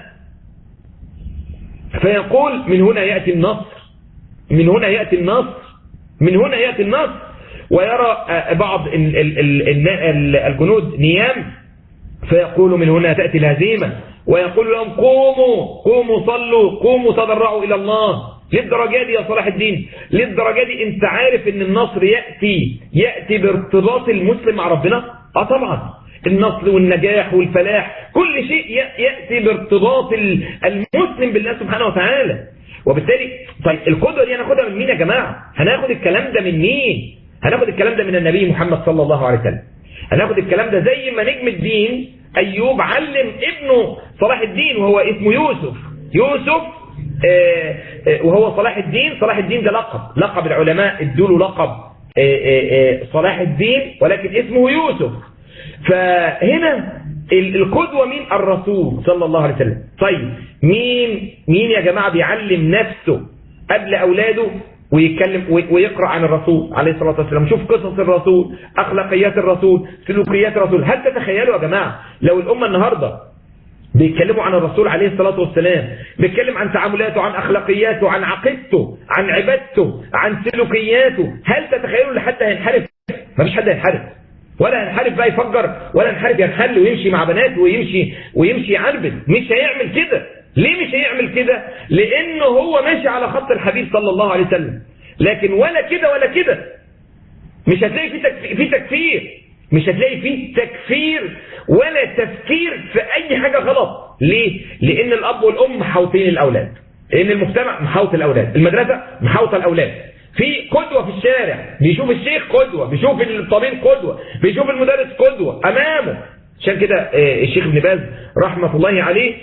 فيقول من هنا يأتي النصر من هنا يأتي النصر من هنا يأتي النصر ويرى بعض الجنود نيام فيقول من هنا تأتي الهزيمة ويقول لهم قوموا قوموا صلوا قوموا تضرعوا إلى الله للدرجة دي يا صلاح الدين للدرجة دي انت عارف ان النصر يأتي يأتي بارتباط المسلم مع ربنا اه طبعا النصر والنجاح والفلاح كل شيء يأتي بارتباط المسلم بالله سبحانه وتعالى وبالتالي طيب القدوة دي هناخدها من مين يا جماعة هناخد الكلام ده من مين هناخد الكلام ده من النبي محمد صلى الله عليه وسلم هناخد الكلام ده زي ما نجم الدين ايوب علم ابنه صلاح الدين وهو اسمه يوسف يوسف آه، آه، وهو صلاح الدين صلاح الدين ده لقب لقب العلماء ادوا له لقب آه، آه، آه، صلاح الدين ولكن اسمه يوسف فهنا ال- القدوة مين الرسول صلى الله عليه وسلم طيب مين مين يا جماعة بيعلم نفسه قبل أولاده ويتكلم وي- ويقرأ عن الرسول عليه الصلاة والسلام شوف قصص الرسول أخلاقيات الرسول سلوكيات الرسول هل تتخيلوا يا جماعة لو الأمة النهاردة بيتكلموا عن الرسول عليه الصلاة والسلام بيتكلم عن تعاملاته عن أخلاقياته عن عقيدته عن عبادته عن سلوكياته هل تتخيلوا ان حد هينحرف مفيش حد هينحرف ولا ينحرف بقى يفجر ولا ينحرف ينحل ويمشي مع بنات ويمشي ويمشي يعربد مش هيعمل كده ليه مش هيعمل كده لانه هو ماشي على خط الحبيب صلى الله عليه وسلم لكن ولا كده ولا كده مش هتلاقي في تكفير, في تكفير مش هتلاقي فيه تكفير ولا تفكير في اي حاجة غلط ليه لان الاب والام محاوطين الاولاد لان المجتمع محاوط الاولاد المدرسة محاوطة الاولاد في قدوة في الشارع بيشوف الشيخ قدوة بيشوف الطبيب قدوة بيشوف المدرس قدوة امامه عشان كده آه، الشيخ ابن باز رحمة الله عليه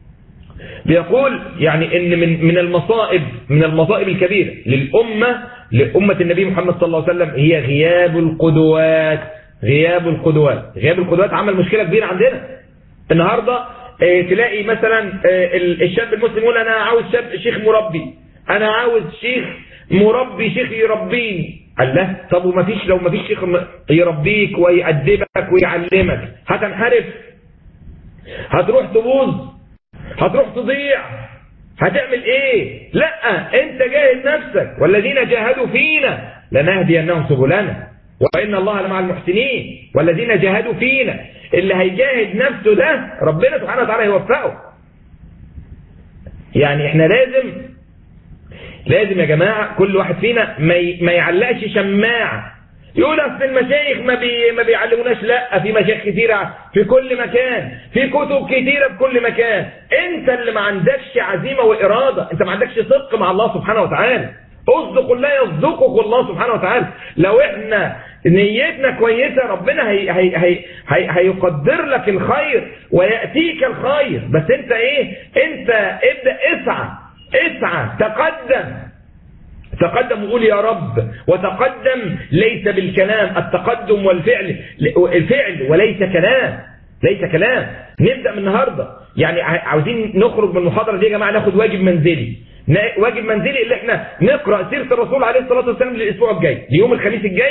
بيقول يعني ان من من المصائب من المصائب الكبيرة للأمة لأمة النبي محمد صلى الله عليه وسلم هي غياب القدوات غياب القدوات غياب القدوات عمل مشكلة كبيرة عندنا النهاردة آه، تلاقي مثلا آه، ال- الشاب المسلم يقول انا عاوز شاب شيخ مربي انا عاوز شيخ مربي شيخ يربيني قال لا طب وما فيش لو ما فيش شيخ م- يربيك ويأدبك ويعلمك هتنحرف هتروح تبوظ هتروح تضيع هتعمل ايه لا انت جاهد نفسك والذين جاهدوا فينا لنهدينهم سبلنا وان الله لمع المحسنين والذين جاهدوا فينا اللي هيجاهد نفسه ده ربنا سبحانه وتعالى يوفقه يعني احنا لازم لازم يا جماعة كل واحد فينا ما ي- ما يعلقش شماعة يقول اصل المشايخ ما بي ما بيعلموناش لا في مشايخ كتيرة في كل مكان في كتب كتيرة في كل مكان انت اللي ما عندكش عزيمة وإرادة انت ما عندكش صدق مع الله سبحانه وتعالى اصدق الله يصدقك الله سبحانه وتعالى لو احنا نيتنا كويسة ربنا هي هي هي هي هيقدر لك الخير ويأتيك الخير بس انت ايه انت ابدأ اسعى اسعى تقدم تقدم وقول يا رب وتقدم ليس بالكلام التقدم والفعل الفعل وليس كلام ليس كلام نبدأ من النهاردة يعني ع- عاوزين نخرج من المحاضرة دي يا جماعة ناخد واجب منزلي نا- واجب منزلي اللي احنا نقرأ سيرة الرسول عليه الصلاة والسلام للأسبوع الجاي ليوم الخميس الجاي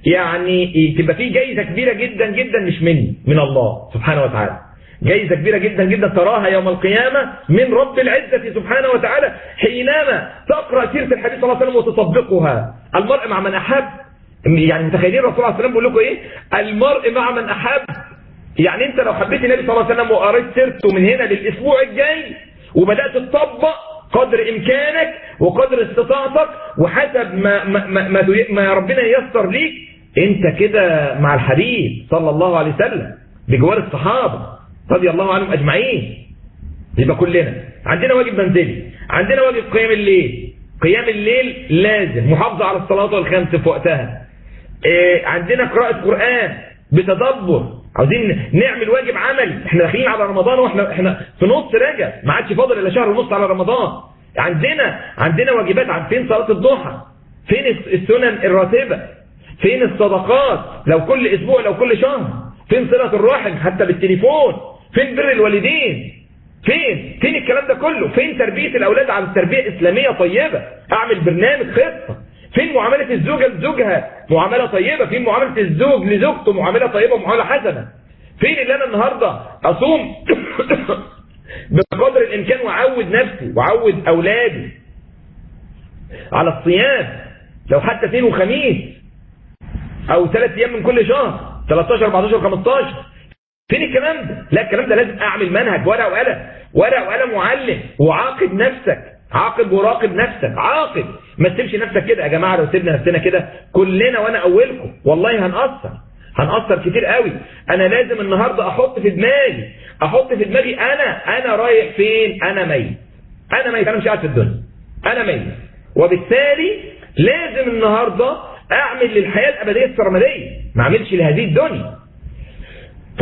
يعني تبقى فيه جايزة كبيرة جدا جدا مش مني من الله سبحانه وتعالى جايزة كبيرة جدا جدا تراها يوم القيامة من رب العزة سبحانه وتعالى حينما تقرأ سيرة الحديث صلى الله عليه وسلم وتطبقها المرء مع من أحب يعني متخيلين الرسول عليه الصلاة والسلام بيقول لكم إيه المرء مع من أحب يعني أنت لو حبيت النبي صلى الله عليه وسلم وقريت سيرته من هنا للأسبوع الجاي وبدأت تطبق قدر إمكانك وقدر استطاعتك وحسب ما, ما, ما, ما, ما ربنا ييسر ليك أنت كده مع الحبيب صلى الله عليه وسلم بجوار الصحابة رضي الله عنهم أجمعين يبقى كلنا عندنا واجب منزلي عندنا واجب قيام الليل قيام الليل لازم محافظة على الصلاة والخمس في وقتها إيه عندنا قراءة قرآن بتدبر عاوزين نعمل واجب عملي احنا داخلين على رمضان واحنا احنا في نص رجب ما عادش فاضل الا شهر ونص على رمضان عندنا عندنا واجبات عن فين صلاة الضحى فين السنن الراتبة فين الصدقات لو كل اسبوع لو كل شهر فين صلة الرحم حتى بالتليفون فين بر الوالدين فين فين الكلام ده كله فين تربية الأولاد على التربية إسلامية طيبة أعمل برنامج خطة فين معاملة الزوجة لزوجها معاملة طيبة فين معاملة الزوج لزوجته معاملة طيبة ومعاملة حسنة فين اللي أنا النهاردة أصوم بقدر الإمكان وأعود نفسي وأعود أولادي على الصيام لو حتى اثنين وخميس أو ثلاث أيام من كل شهر 13 14 15 فين الكلام ده لا الكلام ده لازم اعمل منهج ورقه وقلم ورقه وقلم وعلم وعاقب نفسك عاقب وراقب نفسك عاقب ما تسيبش نفسك كده يا جماعه لو سيبنا نفسنا كده كلنا وانا اولكم والله هنقصر هنقصر كتير قوي انا لازم النهارده احط في دماغي احط في دماغي انا انا رايح فين انا ميت انا ميت انا مش قاعد في الدنيا انا ميت وبالتالي لازم النهارده اعمل للحياه الابديه السرمديه ما اعملش لهذه الدنيا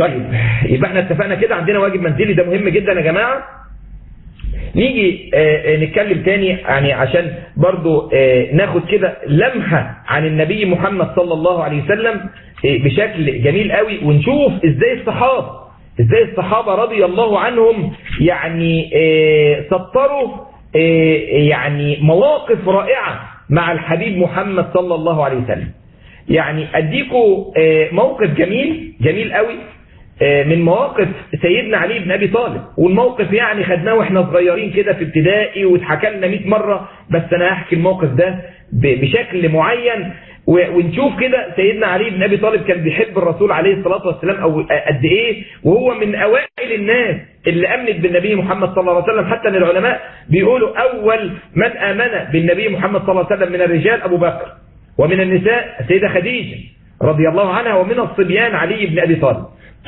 طيب يبقى احنا اتفقنا كده عندنا واجب منزلي ده مهم جدا يا جماعة نيجي اه نتكلم تاني يعني عشان برضو اه ناخد كده لمحة عن النبي محمد صلى الله عليه وسلم اه بشكل جميل قوي ونشوف ازاي الصحابة ازاي الصحابة رضي الله عنهم يعني سطروا يعني مواقف رائعة مع الحبيب محمد صلى الله عليه وسلم يعني اديكم موقف جميل جميل قوي من مواقف سيدنا علي بن ابي طالب والموقف يعني خدناه واحنا صغيرين كده في ابتدائي واتحكى لنا 100 مره بس انا هحكي الموقف ده بشكل معين ونشوف كده سيدنا علي بن ابي طالب كان بيحب الرسول عليه الصلاه والسلام او قد ايه وهو من اوائل الناس اللي امنت بالنبي محمد صلى الله عليه وسلم حتى ان العلماء بيقولوا اول من امن بالنبي محمد صلى الله عليه وسلم من الرجال ابو بكر ومن النساء السيده خديجه رضي الله عنها ومن الصبيان علي بن ابي طالب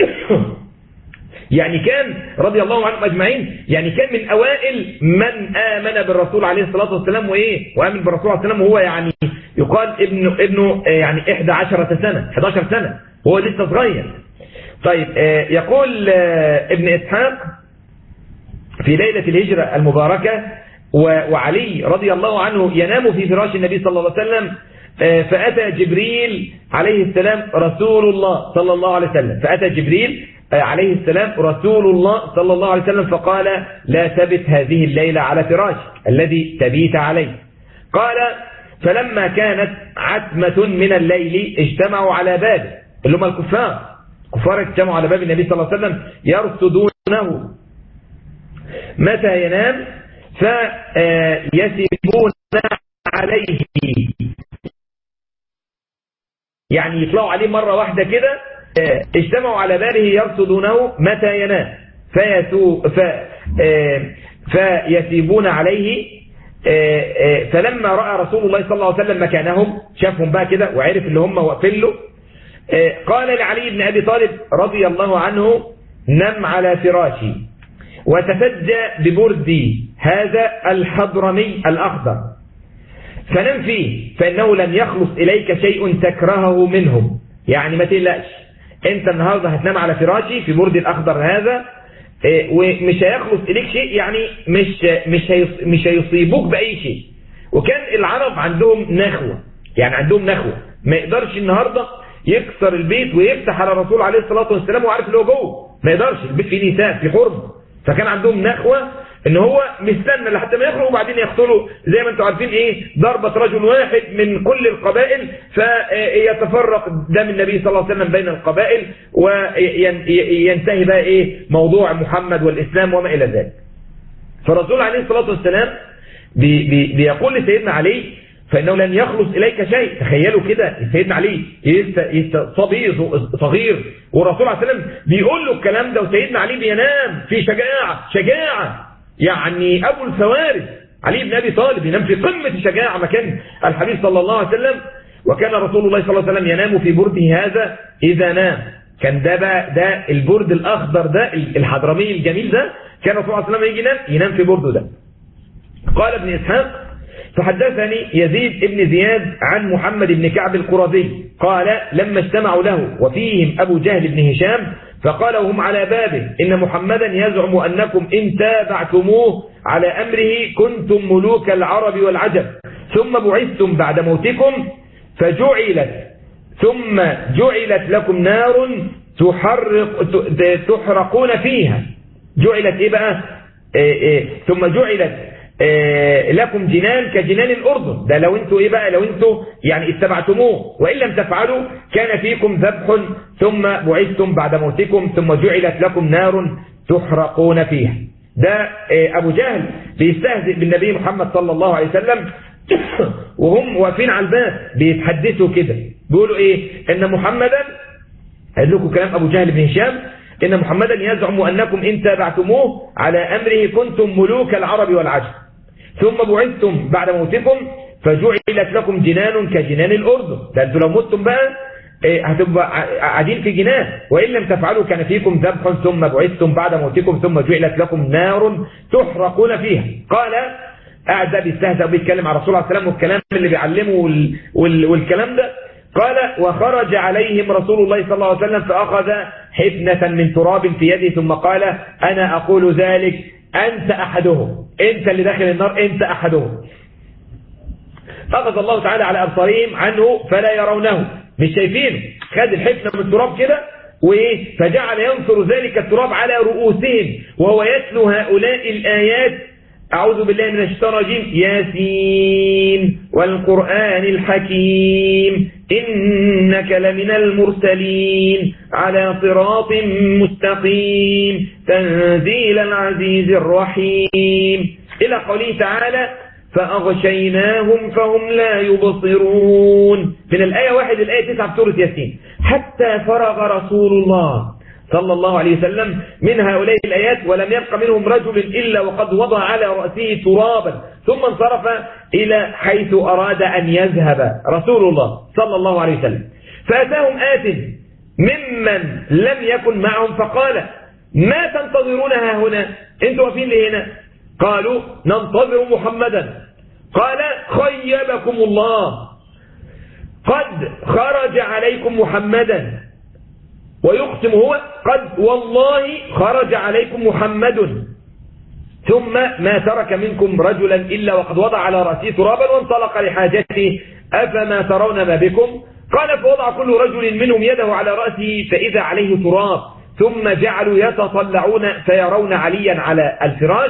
يعني كان رضي الله عنهم اجمعين يعني كان من اوائل من امن بالرسول عليه الصلاه والسلام وايه وامن بالرسول عليه الصلاه والسلام وهو يعني يقال ابنه ابنه يعني 11 سنه 11 سنه وهو لسه صغير طيب يقول ابن اسحاق في ليله الهجره المباركه وعلي رضي الله عنه ينام في فراش النبي صلى الله عليه وسلم فأتى جبريل عليه السلام رسول الله صلى الله عليه وسلم فأتى جبريل عليه السلام رسول الله صلى الله عليه وسلم فقال لا تبت هذه الليلة على فراش الذي تبيت عليه قال فلما كانت عتمة من الليل اجتمعوا على بابه اللي هم الكفار كفار اجتمعوا على باب النبي صلى الله عليه وسلم يرصدونه متى ينام فيسيبون عليه يعني يطلعوا عليه مرة واحدة كده اجتمعوا على باله يرصدونه متى ينام فيسو ف فيسيبون عليه فلما رأى رسول الله صلى الله عليه وسلم مكانهم شافهم بقى كده وعرف اللي هم واقفين له قال لعلي بن أبي طالب رضي الله عنه نم على فراشي وتفجى ببردي هذا الحضرمي الأخضر فنم فيه فإنه لن يخلص إليك شيء تكرهه منهم يعني ما تقلقش انت النهاردة هتنام على فراشي في برد الأخضر هذا ومش هيخلص إليك شيء يعني مش مش مش هيصيبوك بأي شيء وكان العرب عندهم نخوة يعني عندهم نخوة ما يقدرش النهاردة يكسر البيت ويفتح على الرسول عليه الصلاة والسلام وعارف اللي هو جوه ما يقدرش البيت فيه نساء في حرب فكان عندهم نخوة ان هو مستنى لحتى ما يخرج وبعدين يقتلوا زي ما انتم عارفين ايه ضربة رجل واحد من كل القبائل فيتفرق دم النبي صلى الله عليه وسلم بين القبائل وينتهي بقى ايه موضوع محمد والاسلام وما الى ذلك فالرسول عليه الصلاة والسلام بي بي بيقول لسيدنا علي فإنه لن يخلص إليك شيء تخيلوا كده سيدنا علي صبي صغير والرسول عليه السلام بيقول له الكلام ده وسيدنا علي بينام في شجاعة شجاعة يعني أبو الفوارس علي بن أبي طالب ينام في قمة الشجاعة مكان الحبيب صلى الله عليه وسلم وكان رسول الله صلى الله عليه وسلم ينام في برده هذا إذا نام كان ده بقى ده البرد الأخضر ده الحضرمي الجميل ده كان الرسول صلى الله عليه وسلم يجي ينام ينام في برده ده قال ابن إسحاق فحدثني يزيد ابن زياد عن محمد بن كعب القرظي قال لما اجتمعوا له وفيهم أبو جهل بن هشام فقال وهم على بابه إن محمدا يزعم أنكم إن تابعتموه على أمره كنتم ملوك العرب والعجب ثم بعثتم بعد موتكم فجعلت ثم جعلت لكم نار تحرق تحرقون فيها جعلت إيه بقى إيه إيه ثم جعلت إيه لكم جنان كجنان الأردن ده لو انتوا ايه بقى لو انتوا يعني اتبعتموه وإن لم تفعلوا كان فيكم ذبح ثم بعثتم بعد موتكم ثم جعلت لكم نار تحرقون فيها ده أبو جهل بيستهزئ بالنبي محمد صلى الله عليه وسلم وهم واقفين على الباب بيتحدثوا كده بيقولوا ايه ان محمدا قال لكم كلام ابو جهل بن هشام ان محمدا يزعم انكم ان تابعتموه على امره كنتم ملوك العرب والعجم ثم بعثتم بعد موتكم فجعلت لكم جنان كجنان الاردن ده انتوا لو متم بقى هتبقى قاعدين في جنان وإن لم تفعلوا كان فيكم ذبح ثم بعثتم بعد موتكم ثم جعلت لكم نار تحرقون فيها قال قاعد ده بيستهزأ وبيتكلم على الرسول عليه السلام والكلام اللي بيعلمه وال... وال... والكلام ده قال وخرج عليهم رسول الله صلى الله عليه وسلم فأخذ حفنة من تراب في يده ثم قال أنا أقول ذلك أنت أحدهم أنت اللي داخل النار أنت أحدهم أخذ الله تعالى على أبصارهم عنه فلا يرونه مش شايفينه خد الحفنة من التراب كده وإيه فجعل ينصر ذلك التراب على رؤوسهم وهو يتلو هؤلاء الآيات أعوذ بالله من الشيطان الرجيم ياسين والقرآن الحكيم إنك لمن المرسلين على صراط مستقيم تنزيل العزيز الرحيم إلى قوله تعالى فأغشيناهم فهم لا يبصرون من الآية واحد الآية تسعة في سورة ياسين حتى فرغ رسول الله صلى الله عليه وسلم من هؤلاء الآيات ولم يبق منهم رجل إلا وقد وضع على رأسه ترابا ثم انصرف إلى حيث أراد أن يذهب رسول الله صلى الله عليه وسلم فأتاهم آت ممن لم يكن معهم فقال ما تنتظرون ها هنا انتوا واقفين لي هنا قالوا ننتظر محمدا قال خيبكم الله قد خرج عليكم محمدا ويختم هو قد والله خرج عليكم محمد ثم ما ترك منكم رجلا إلا وقد وضع على رأسه ترابا وانطلق لحاجته أفما ترون ما بكم قال فوضع كل رجل منهم يده على رأسه فإذا عليه تراب ثم جعلوا يتطلعون فيرون عليا على الفراش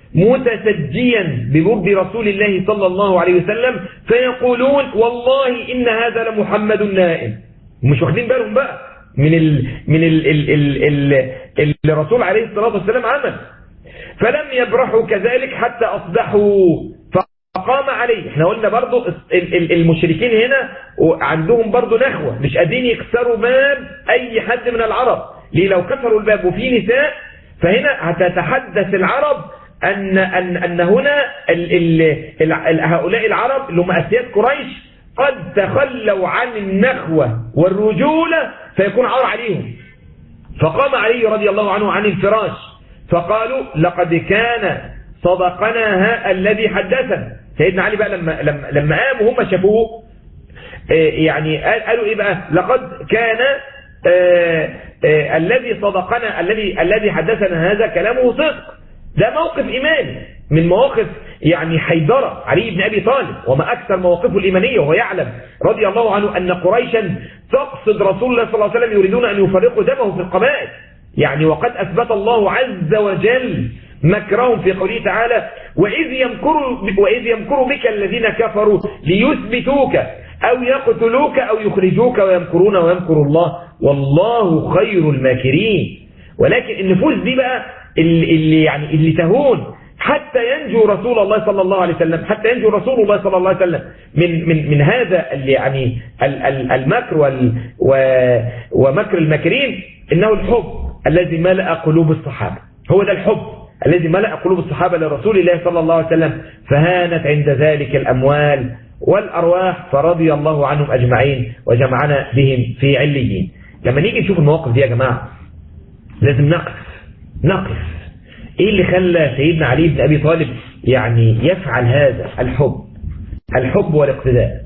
متسجيا ببرد رسول الله صلى الله عليه وسلم فيقولون والله إن هذا لمحمد نائم مش واخدين بالهم بقى من ال من ال ال ال ال الرسول عليه الصلاة والسلام عمل فلم يبرحوا كذلك حتى أصبحوا فقام عليه احنا قلنا برضو المشركين هنا عندهم برضو نخوة مش قادرين يكسروا باب أي حد من العرب ليه لو كسروا الباب وفي نساء فهنا هتتحدث العرب أن, أن, أن هنا ال ال ال هؤلاء العرب اللي هم أسياد قريش قد تخلوا عن النخوة والرجولة فيكون عار عليهم فقام علي رضي الله عنه عن الفراش فقالوا لقد كان صدقنا الذي حدثنا سيدنا علي بقى لما لما لما قاموا هم شافوه يعني قالوا ايه بقى لقد كان آآ آآ الذي صدقنا الذي الذي حدثنا هذا كلامه صدق ده موقف إيماني من مواقف يعني حيدرة علي بن أبي طالب وما أكثر مواقفه الإيمانية وهو يعلم رضي الله عنه أن قريشا تقصد رسول الله صلى الله عليه وسلم يريدون أن يفرقوا دمه في القبائل يعني وقد أثبت الله عز وجل مكرهم في قوله تعالى وإذ يمكر, وإذ يمكر بك الذين كفروا ليثبتوك أو يقتلوك أو يخرجوك ويمكرون ويمكر الله والله خير الماكرين ولكن النفوس دي بقى اللي يعني اللي تهون حتى ينجو رسول الله صلى الله عليه وسلم حتى ينجو رسول الله صلى الله عليه وسلم من من من هذا اللي يعني المكر وال ومكر الماكرين انه الحب الذي ملأ قلوب الصحابه هو ده الحب الذي ملأ قلوب الصحابه لرسول الله صلى الله عليه وسلم فهانت عند ذلك الاموال والارواح فرضي الله عنهم اجمعين وجمعنا بهم في عليين لما نيجي نشوف المواقف دي يا جماعه لازم نقف نقف ايه اللي خلى سيدنا علي بن ابي طالب يعني يفعل هذا الحب الحب والاقتداء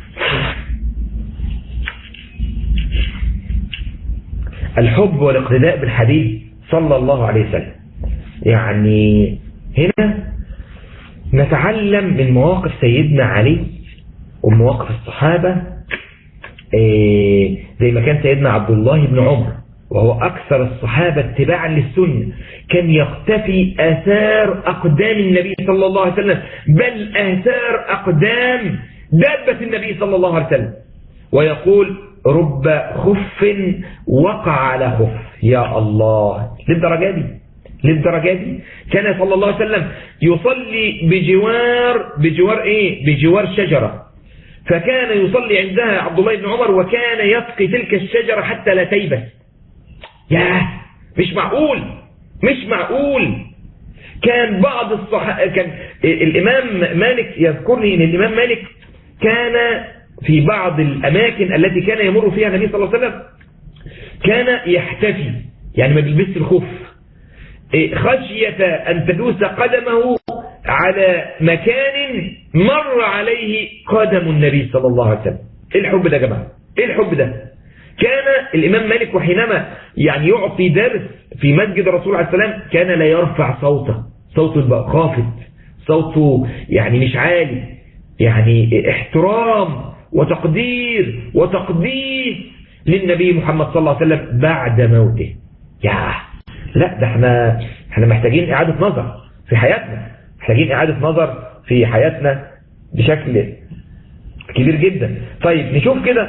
الحب والاقتداء بالحبيب صلى الله عليه وسلم يعني هنا نتعلم من مواقف سيدنا علي ومواقف الصحابة إيه زي ما كان سيدنا عبد الله بن عمر وهو أكثر الصحابة اتباعا للسنة كان يختفي آثار أقدام النبي صلى الله عليه وسلم بل آثار أقدام دابة النبي صلى الله عليه وسلم ويقول رب خف وقع على خف يا الله للدرجة دي للدرجة دي كان صلى الله عليه وسلم يصلي بجوار بجوار ايه بجوار شجرة فكان يصلي عندها عبد الله بن عمر وكان يسقي تلك الشجرة حتى لا تيبس ياه مش معقول مش معقول كان بعض الصحابة كان الإمام مالك يذكرني أن الإمام مالك كان في بعض الأماكن التي كان يمر فيها النبي صلى الله عليه وسلم كان يحتفي يعني ما بيلبسش الخف خشية أن تدوس قدمه على مكان مر عليه قدم النبي صلى الله عليه وسلم ايه الحب ده يا جماعة ايه الحب ده كان الامام مالك وحينما يعني يعطي درس في مسجد الرسول عليه السلام كان لا يرفع صوته صوته يبقى خافت صوته يعني مش عالي يعني احترام وتقدير وتقديس للنبي محمد صلى الله عليه وسلم بعد موته يا لا ده احنا احنا محتاجين اعادة نظر في حياتنا محتاجين اعادة نظر في حياتنا بشكل كبير جدا طيب نشوف كده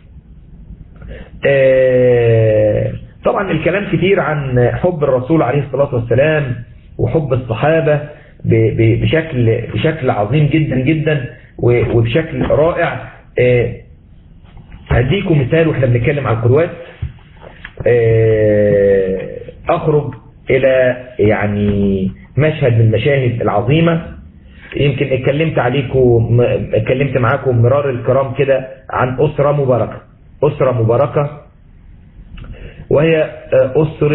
اه طبعا الكلام كتير عن حب الرسول عليه الصلاة والسلام وحب الصحابة بشكل بشكل عظيم جدا جدا وبشكل رائع اه هديكم مثال واحنا بنتكلم عن القدوات اه اخرج الى يعني مشهد من المشاهد العظيمة يمكن اتكلمت عليكم اتكلمت معاكم مرار الكرام كده عن أسرة مباركة أسرة مباركة وهي أسرة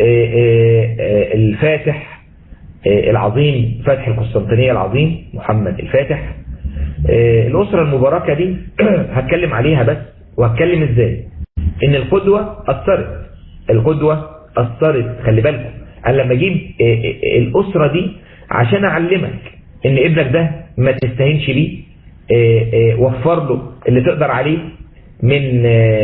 الفاتح العظيم فاتح القسطنطينية العظيم محمد الفاتح الأسرة المباركة دي هتكلم عليها بس وهتكلم ازاي ان القدوة أثرت القدوة أثرت خلي بالكم أنا لما أجيب الأسرة دي عشان أعلمك إن ابنك ده ما تستهينش بيه وفر له اللي تقدر عليه من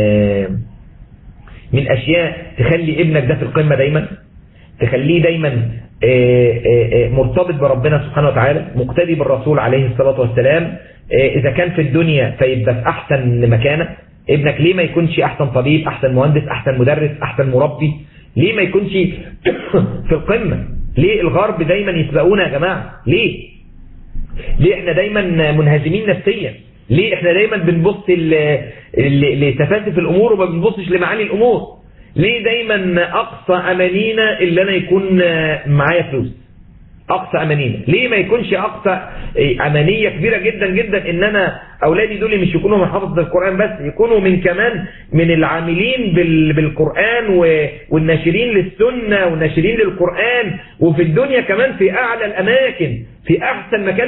من أشياء تخلي ابنك ده في القمة دايما تخليه دايما مرتبط بربنا سبحانه وتعالى مقتدي بالرسول عليه الصلاة والسلام إذا كان في الدنيا فيبقى في أحسن مكانة ابنك ليه ما يكونش أحسن طبيب أحسن مهندس أحسن مدرس أحسن مربي ليه ما يكونش في القمة ليه الغرب دايما يسبقونا يا جماعة ليه ليه احنا دايما منهزمين نفسيا ليه احنا دايما بنبص لتفاسف الامور وما بنبصش لمعاني الامور ليه دايما اقصى امانينا اللي انا يكون معايا فلوس اقصى امانينا ليه ما يكونش اقصى امانيه كبيره جدا جدا ان انا اولادي دول مش يكونوا من حافظ القران بس يكونوا من كمان من العاملين بالقران والناشرين للسنه والناشرين للقران وفي الدنيا كمان في اعلى الاماكن في احسن مكان